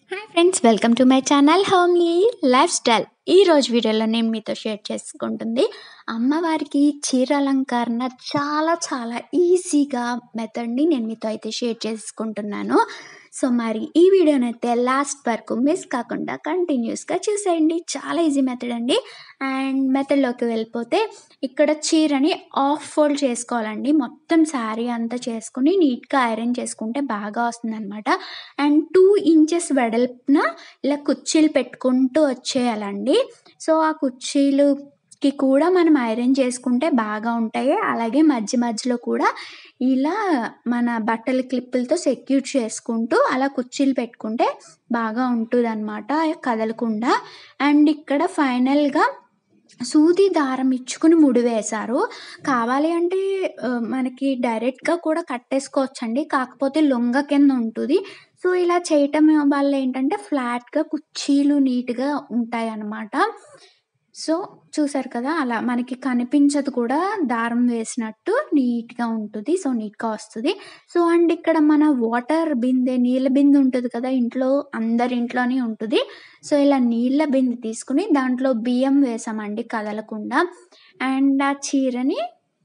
hi friends welcome to my channel homely lifestyle ఈ రోజు వీడియోలో నేను మీతో షేర్ చేసుకుంటుంది అమ్మవారికి చీర అలంకరణ చాలా చాలా ఈజీగా మెథడ్ని నేను మీతో అయితే షేర్ చేసుకుంటున్నాను సో మరి ఈ వీడియోని అయితే లాస్ట్ వరకు మిస్ కాకుండా కంటిన్యూస్గా చూసేయండి చాలా ఈజీ మెథడ్ అండి అండ్ మెథడ్లోకి వెళ్ళిపోతే ఇక్కడ చీరని ఆఫ్ ఫోల్డ్ చేసుకోవాలండి మొత్తం శారీ అంతా చేసుకుని నీట్గా ఐరన్ చేసుకుంటే బాగా వస్తుందన్నమాట అండ్ టూ ఇంచెస్ వెడల్పున ఇలా కుర్చీలు పెట్టుకుంటూ వచ్చేయాలండి సో ఆ కుర్చీలుకి కూడా మనం ఐరన్ చేసుకుంటే బాగా ఉంటాయి అలాగే మధ్య మధ్యలో కూడా ఇలా మన బట్టల క్లిప్పులతో సెక్యూర్ చేసుకుంటూ అలా కుర్చీలు పెట్టుకుంటే బాగా ఉంటుంది అనమాట కదలకుండా అండ్ ఇక్కడ ఫైనల్గా సూది దారం ఇచ్చుకుని ముడి వేశారు కావాలి అంటే ఆ, మనకి డైరెక్ట్గా కూడా కట్టేసుకోవచ్చండి కాకపోతే లొంగ కింద ఉంటుంది సో ఇలా చేయటం వల్ల ఏంటంటే ఫ్లాట్గా కుర్చీలు నీట్గా ఉంటాయి అన్నమాట సో చూసారు కదా అలా మనకి కనిపించదు కూడా దారం వేసినట్టు నీట్గా ఉంటుంది సో నీట్గా వస్తుంది సో అండ్ ఇక్కడ మన వాటర్ బిందె నీళ్ళ బిందె ఉంటుంది కదా ఇంట్లో అందరి ఇంట్లోనే ఉంటుంది సో ఇలా నీళ్ళ బిందె తీసుకుని దాంట్లో బియ్యం వేసామండి కదలకుండా అండ్ ఆ చీరని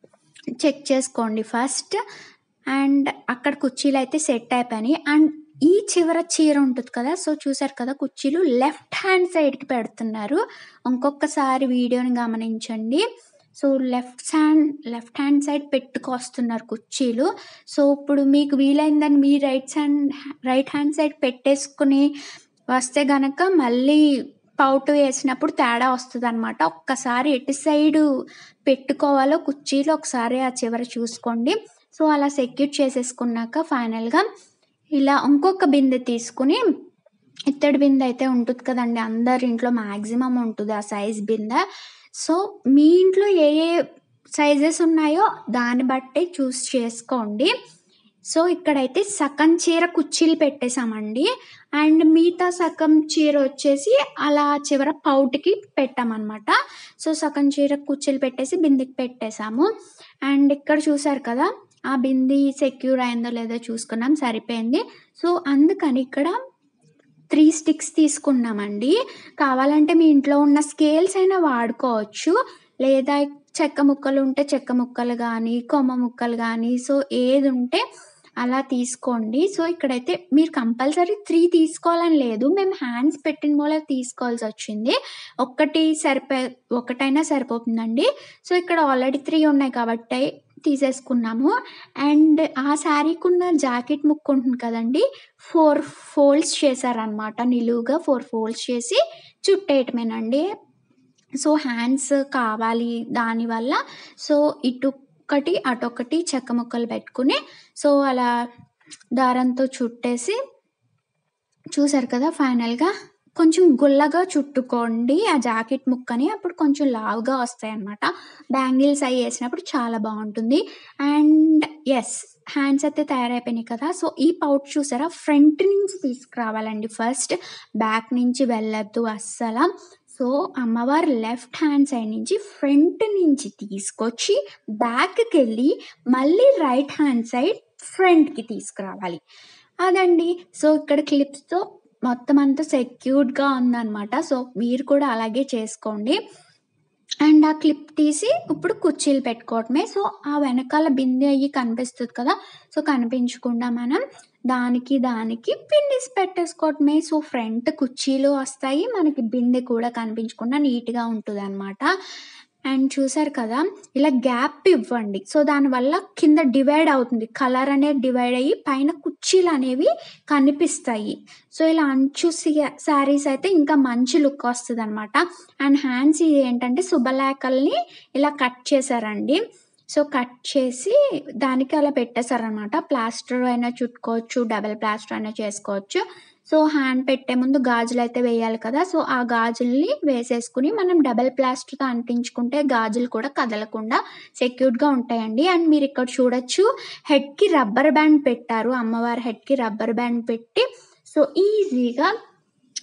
చెక్ చేసుకోండి ఫస్ట్ అండ్ అక్కడ కుర్చీలు అయితే సెట్ అయిపోయినాయి అండ్ ఈ చివర చీర ఉంటుంది కదా సో చూసారు కదా కుర్చీలు లెఫ్ట్ హ్యాండ్ సైడ్కి పెడుతున్నారు ఇంకొకసారి వీడియోని గమనించండి so left hand left hand side పెట్టుకొస్తున్నారు కుర్చీలు సో ఇప్పుడు మీకు వీలైందని మీ right hand right hand side పెట్టేసుకుని వస్తే గనక మళ్ళీ పౌట్ వేసినప్పుడు తేడా వస్తుంది అనమాట ఒక్కసారి ఎటు సైడ్ పెట్టుకోవాలో కుర్చీలు ఒకసారి ఆ చివర చూసుకోండి సో అలా సెక్యూర్ చేసేసుకున్నాక ఫైనల్గా ఇలా ఇంకొక బిందె తీసుకుని ఇత్తడి బిందె అయితే ఉంటుంది కదండి అందరి ఇంట్లో మ్యాక్సిమం ఉంటుంది ఆ సైజ్ బిందె సో మీ ఇంట్లో ఏ ఏ సైజెస్ ఉన్నాయో దాన్ని బట్టి చూస్ చేసుకోండి సో ఇక్కడైతే సగం చీర కుర్చీలు పెట్టేశామండి అండ్ మిగతా సగం చీర వచ్చేసి అలా చివర పౌట్కి పెట్టామన్నమాట సో సగం చీర కుర్చీలు పెట్టేసి బిందెకి పెట్టేశాము అండ్ ఇక్కడ చూసారు కదా ఆ బింది సెక్యూర్ అయిందో లేదో చూసుకున్నాం సరిపోయింది సో అందుకని ఇక్కడ త్రీ స్టిక్స్ తీసుకున్నామండి కావాలంటే మీ ఇంట్లో ఉన్న స్కేల్స్ అయినా వాడుకోవచ్చు లేదా చెక్క ముక్కలు ఉంటే చెక్క ముక్కలు కానీ కొమ్మ ముక్కలు కానీ సో ఏది ఉంటే అలా తీసుకోండి సో ఇక్కడైతే మీరు కంపల్సరీ త్రీ తీసుకోవాలని లేదు మేము హ్యాండ్స్ పెట్టిన మూల తీసుకోవాల్సి వచ్చింది ఒక్కటి సరిపో ఒకటైనా సరిపోతుందండి సో ఇక్కడ ఆల్రెడీ త్రీ ఉన్నాయి కాబట్టి తీసేసుకున్నాము అండ్ ఆ శారీకి ఉన్న జాకెట్ ముక్కు ఉంటుంది కదండి ఫోర్ ఫోల్డ్స్ చేశారనమాట నిలువుగా ఫోర్ ఫోల్డ్స్ చేసి చుట్టేయటమేనండి సో హ్యాండ్స్ కావాలి దానివల్ల సో ఇటు ఒకటి అటొకటి చెక్క ముక్కలు పెట్టుకుని సో అలా దారంతో చుట్టేసి చూసారు కదా ఫైనల్గా కొంచెం గుల్లగా చుట్టుకోండి ఆ జాకెట్ ముక్కని అప్పుడు కొంచెం లావుగా వస్తాయి అన్నమాట బ్యాంగిల్స్ అవి వేసినప్పుడు చాలా బాగుంటుంది అండ్ ఎస్ హ్యాండ్స్ అయితే తయారైపోయినాయి కదా సో ఈ పౌచ్ చూసారా ఫ్రంట్ నుంచి తీసుకురావాలండి ఫస్ట్ బ్యాక్ నుంచి వెళ్ళొద్దు అస్సలు సో అమ్మవారు లెఫ్ట్ హ్యాండ్ సైడ్ నుంచి ఫ్రంట్ నుంచి తీసుకొచ్చి బ్యాక్కి వెళ్ళి మళ్ళీ రైట్ హ్యాండ్ సైడ్ ఫ్రంట్కి తీసుకురావాలి అదండి సో ఇక్కడ క్లిప్స్తో మొత్తం అంతా సెక్యూర్డ్గా ఉందన్నమాట సో మీరు కూడా అలాగే చేసుకోండి అండ్ ఆ క్లిప్ తీసి ఇప్పుడు కుర్చీలు పెట్టుకోవటమే సో ఆ వెనకాల బిందె అయ్యి కనిపిస్తుంది కదా సో కనిపించకుండా మనం దానికి దానికి బిందెస్ పెట్టేసుకోవటమే సో ఫ్రంట్ కుర్చీలు వస్తాయి మనకి బిందె కూడా కనిపించకుండా నీట్గా ఉంటుంది అనమాట అండ్ చూసారు కదా ఇలా గ్యాప్ ఇవ్వండి సో దానివల్ల కింద డివైడ్ అవుతుంది కలర్ అనేది డివైడ్ అయ్యి పైన కుర్చీలు అనేవి కనిపిస్తాయి సో ఇలా అంచు శారీస్ అయితే ఇంకా మంచి లుక్ వస్తుంది అనమాట అండ్ హ్యాండ్స్ ఇది ఏంటంటే శుభలేఖల్ని ఇలా కట్ చేశారండి సో కట్ చేసి దానికి అలా పెట్టేశారనమాట ప్లాస్టర్ అయినా చుట్టుకోవచ్చు డబల్ ప్లాస్టర్ అయినా చేసుకోవచ్చు సో హ్యాండ్ పెట్టే ముందు గాజులు అయితే వేయాలి కదా సో ఆ గాజుల్ని వేసేసుకుని మనం డబల్ ప్లాస్టర్తో అంటించుకుంటే గాజులు కూడా కదలకుండా సెక్యూర్డ్గా ఉంటాయండి అండ్ మీరు ఇక్కడ చూడొచ్చు హెడ్కి రబ్బర్ బ్యాండ్ పెట్టారు అమ్మవారి హెడ్కి రబ్బర్ బ్యాండ్ పెట్టి సో ఈజీగా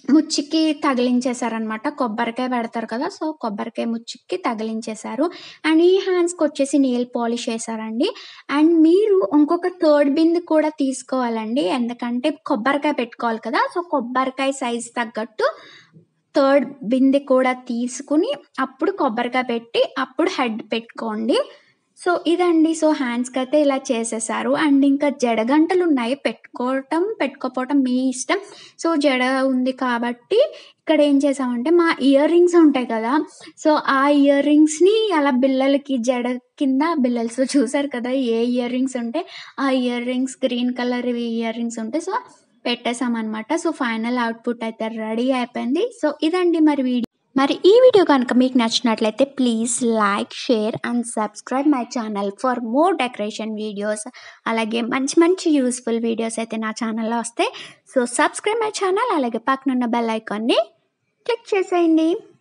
ముచ్చికి తగిలించేశారనమాట కొబ్బరికాయ పెడతారు కదా సో కొబ్బరికాయ ముచ్చికి తగిలించేశారు అండ్ ఈ హ్యాండ్స్కి వచ్చేసి నెయిల్ పాలిష్ వేశారండి అండ్ మీరు ఇంకొక థర్డ్ బింది కూడా తీసుకోవాలండి ఎందుకంటే కొబ్బరికాయ పెట్టుకోవాలి కదా సో కొబ్బరికాయ సైజ్ తగ్గట్టు థర్డ్ బిందె కూడా తీసుకుని అప్పుడు కొబ్బరికాయ పెట్టి అప్పుడు హెడ్ పెట్టుకోండి సో ఇదండి సో హ్యాండ్స్కి అయితే ఇలా చేసేసారు అండ్ ఇంకా జడగంటలు ఉన్నాయి పెట్టుకోవటం పెట్టుకోపోవటం మీ ఇష్టం సో జడ ఉంది కాబట్టి ఇక్కడ ఏం చేసామంటే మా ఇయర్ రింగ్స్ ఉంటాయి కదా సో ఆ ఇయర్ రింగ్స్ని అలా బిల్లలకి జడ కింద బిల్లలు సో చూసారు కదా ఏ ఇయర్ రింగ్స్ ఉంటే ఆ earrings green colour earrings ఉంటాయి సో పెట్టేసామన్నమాట సో ఫైనల్ అవుట్పుట్ అయితే రెడీ అయిపోయింది సో ఇదండి మరి వీడియో మరి ఈ వీడియో కనుక మీకు నచ్చినట్లయితే please like share and subscribe my channel for more decoration videos అలాగే మంచి మంచి యూస్ఫుల్ వీడియోస్ అయితే నా ఛానల్లో వస్తాయి సో సబ్స్క్రైబ్ మై ఛానల్ అలాగే పక్కనున్న బెల్ ఐకాన్ని క్లిక్ చేసేయండి